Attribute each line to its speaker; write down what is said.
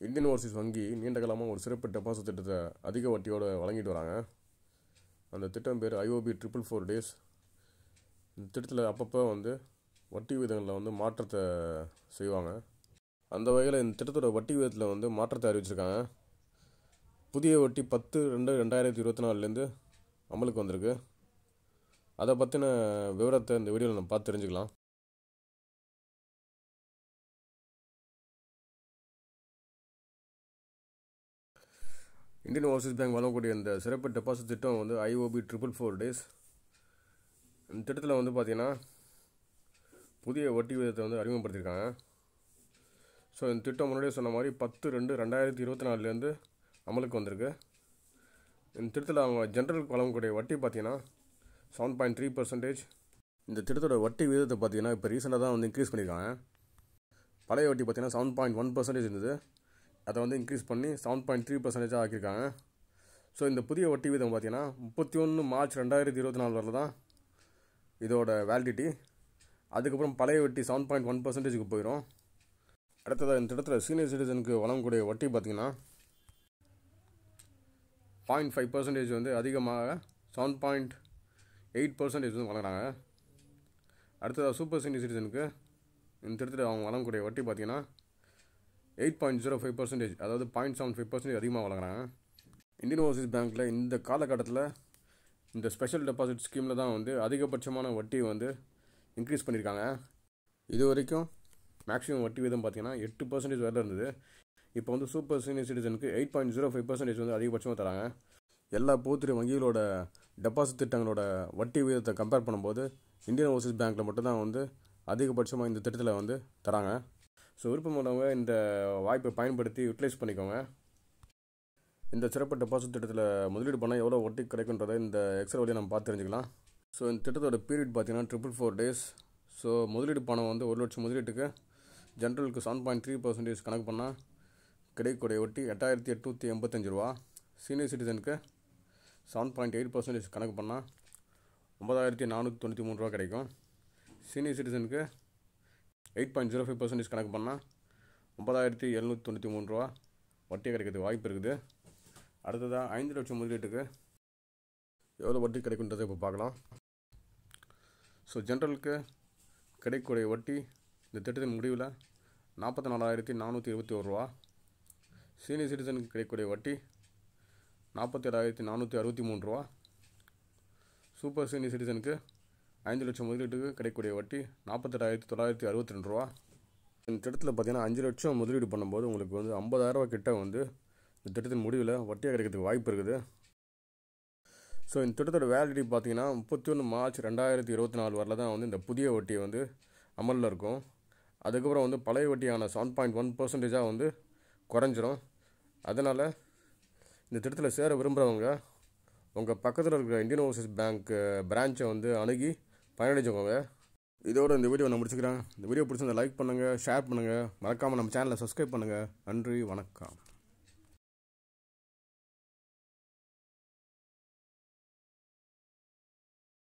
Speaker 1: Indian Overseas வங்கி நீண்ட காலமாக ஒரு சிறப்பு டெபாசிட் திட்டத்தை அதிக வட்டியோடு வழங்கிட்டு வராங்க அந்த திட்டம் பேர் ஐஓபி ட்ரிபிள் ஃபோர் டேஸ் இந்த திட்டத்தில் அப்பப்போ வந்து வட்டி விகிதங்களில் வந்து மாற்றத்தை செய்வாங்க அந்த வகையில் இந்த திட்டத்தோட வட்டி விகிதத்தில் வந்து மாற்றத்தை அறிவிச்சிருக்காங்க புதிய வட்டி பத்து ரெண்டு ரெண்டாயிரத்தி இருபத்தி நாலுலேருந்து அமலுக்கு வந்திருக்கு அதை பற்றின விவரத்தை இந்த வீடியோவில் நம்ம பார்த்து தெரிஞ்சுக்கலாம் இந்தியன் ஓவர்சீஸ் பேங்க் வழங்கக்கூடிய இந்த சிறப்பு டெபாசிட் திட்டம் வந்து ஐஓபி ட்ரிபிள் ஃபோர் டேஸ் இந்த திட்டத்தில் வந்து பார்த்திங்கன்னா புதிய வட்டி விகிதத்தை வந்து அறிமுகப்படுத்தியிருக்காங்க ஸோ இந்த திட்டம் முன்னாடியே சொன்ன மாதிரி பத்து ரெண்டு ரெண்டாயிரத்தி இருபத்தி நாலுலேருந்து அமலுக்கு வந்திருக்கு இந்த திட்டத்தில் அவங்க ஜென்ரலுக்கு வழங்கக்கூடிய வட்டி பார்த்தீங்கன்னா செவன் பாயிண்ட் த்ரீ பர்சன்டேஜ் இந்த திட்டத்தோட வட்டி விகிதத்தை பார்த்தீங்கன்னா இப்போ ரீசெண்டாக தான் வந்து இன்க்ரீஸ் பண்ணியிருக்காங்க பழைய வட்டி பார்த்தீங்கன்னா செவன் பாயிண்ட் ஒன் பர்சன்டேஜ் இருந்தது அதை வந்து இன்க்ரீஸ் பண்ணி செவன் பாயிண்ட் த்ரீ பர்சன்டேஜாக ஆக்கியிருக்காங்க ஸோ இந்த புதிய வட்டி வீதம் பார்த்தீங்கன்னா முப்பத்தி ஒன்று மார்ச் ரெண்டாயிரத்தி இருபத்தி நாலு வரல தான் இதோட வேலிடிட்டி அதுக்கப்புறம் பழைய வட்டி செவன் பாயிண்ட் ஒன் பர்சன்டேஜுக்கு போயிடும் அடுத்ததாக இந்த இடத்துல சீனியர் சிட்டிசனுக்கு வழங்கக்கூடிய வட்டி பார்த்திங்கன்னா பாயிண்ட் ஃபைவ் பர்சன்டேஜ் வந்து அதிகமாக செவன் பாயிண்ட் எயிட் பர்சன்டேஜ் வந்து வழங்குறாங்க அடுத்ததாக சூப்பர் சீனியர் சிட்டிசனுக்கு இந்த இடத்துல அவங்க வழங்கக்கூடிய வட்டி பார்த்திங்கன்னா eight point zero five percentage அதாவது பாயிண்ட் செவன் ஃபைவ் பர்சன்டேஜ் அதிகமாக வழங்குறாங்க இந்தியன் ஓவர்சீஸ் பேங்க்கில் இந்த காலகட்டத்தில் இந்த ஸ்பெஷல் டெபாசிட் ஸ்கீமில் தான் வந்து அதிகபட்சமான வட்டி வந்து இன்க்ரீஸ் பண்ணியிருக்காங்க இது வரைக்கும் மேக்ஸிமம் வட்டி வீதம் பார்த்தீங்கன்னா எட்டு பர்சன்டேஜ் வரல இருந்தது இப்போ வந்து சூப்பர் சீனியர் சிட்டிசனுக்கு eight point zero five percentage வந்து அதிகபட்சமாக தராங்க எல்லா பூத்திரி வங்கிகளோட டெபாசிட் திட்டங்களோட வட்டி வீதத்தை கம்பேர் பண்ணும்போது இந்தியன் ஓவர்சீஸ் பேங்க்கில் மட்டும்தான் வந்து அதிகபட்சமாக இந்த திட்டத்தில் வந்து தராங்க ஸோ விருப்பமானவங்க இந்த வாய்ப்பை பயன்படுத்தி யூட்டிலைஸ் பண்ணிக்கோங்க இந்த சிறப்பு டெபாசிட் திட்டத்தில் முதலீடு பண்ணால் எவ்வளோ வட்டி கிடைக்குன்றதை இந்த எக்ஸல் வழியை நம்ம பார்த்து தெரிஞ்சுக்கலாம் ஸோ இந்த திட்டத்தோட பீரியட் பார்த்தீங்கன்னா ட்ரிபிள் ஃபோர் டேஸ் ஸோ முதலீடு பணம் வந்து ஒரு லட்சம் முதலீட்டுக்கு ஜென்ரலுக்கு செவன் பாயிண்ட் த்ரீ பர்சன்டேஜ் கணக்கு பண்ணால் கிடைக்கக்கூடிய வட்டி எட்டாயிரத்தி எட்நூற்றி எண்பத்தஞ்சு ரூபா சீனியர் சிட்டிசனுக்கு செவன் பாயிண்ட் எயிட் பர்சன்டேஜ் கணக்கு பண்ணால் ஒன்பதாயிரத்தி நானூற்றி தொண்ணூற்றி மூணு ரூபா கிடைக்கும் சீனியர் சிட்டிசனுக்கு eight point zero five percentage கணக்கு பண்ணால் ஒன்பதாயிரத்தி எழுநூற்றி தொண்ணூற்றி மூணு ரூபா வட்டி கிடைக்கிறதுக்கு வாய்ப்பு இருக்குது அடுத்ததாக ஐந்து லட்சம் முதலீட்டுக்கு எவ்வளோ வட்டி கிடைக்குன்றதை இப்போ பார்க்கலாம் ஸோ ஜென்ரலுக்கு கிடைக்கக்கூடிய வட்டி இந்த திட்டத்தின் முடிவில் நாற்பத்தி நாலாயிரத்தி நானூற்றி இருபத்தி ஒரு ரூபா சீனியர் சிட்டிசனுக்கு கிடைக்கக்கூடிய வட்டி நாற்பத்தி ஏழாயிரத்தி நானூற்றி அறுபத்தி மூணு ரூபா சூப்பர் சீனியர் சிட்டிசனுக்கு ஐந்து லட்சம் முதலீட்டுக்கு கிடைக்கக்கூடிய வட்டி நாற்பத்தெட்டாயிரத்தி தொள்ளாயிரத்தி அறுபத்தி ரெண்டு ரூபா இந்த திட்டத்தில் பார்த்தீங்கன்னா அஞ்சு லட்சம் முதலீடு பண்ணும்போது உங்களுக்கு வந்து ஐம்பதாயிரரூவா கிட்ட வந்து இந்த திட்டத்தின் முடிவில் வட்டியாக கிடைக்கிறதுக்கு வாய்ப்பு இருக்குது ஸோ இந்த திட்டத்தோட வேலிடிட்டி பார்த்தீங்கன்னா முப்பத்தி ஒன்று மார்ச் ரெண்டாயிரத்தி இருபத்தி நாலு வரல தான் வந்து இந்த புதிய வட்டி வந்து அமலில் இருக்கும் அதுக்கப்புறம் வந்து பழைய வட்டியான செவன் பாயிண்ட் ஒன் பர்சன்டேஜாக வந்து குறைஞ்சிரும் அதனால் இந்த திட்டத்தில் சேர விரும்புகிறவங்க உங்கள் பக்கத்தில் இருக்கிற இந்தியன் ஓவர்சீஸ் பேங்க் பிரான்ச்சை வந்து அணுகி பயனடைஞ்சவங்க இதோட இந்த வீடியோ நான் முடிச்சுக்கிறேன் இந்த வீடியோ பிடிச்சிருந்தா லைக் பண்ணுங்கள் ஷேர் பண்ணுங்கள் மறக்காமல் நம்ம சேனலை சப்ஸ்கிரைப் பண்ணுங்கள் நன்றி வணக்கம்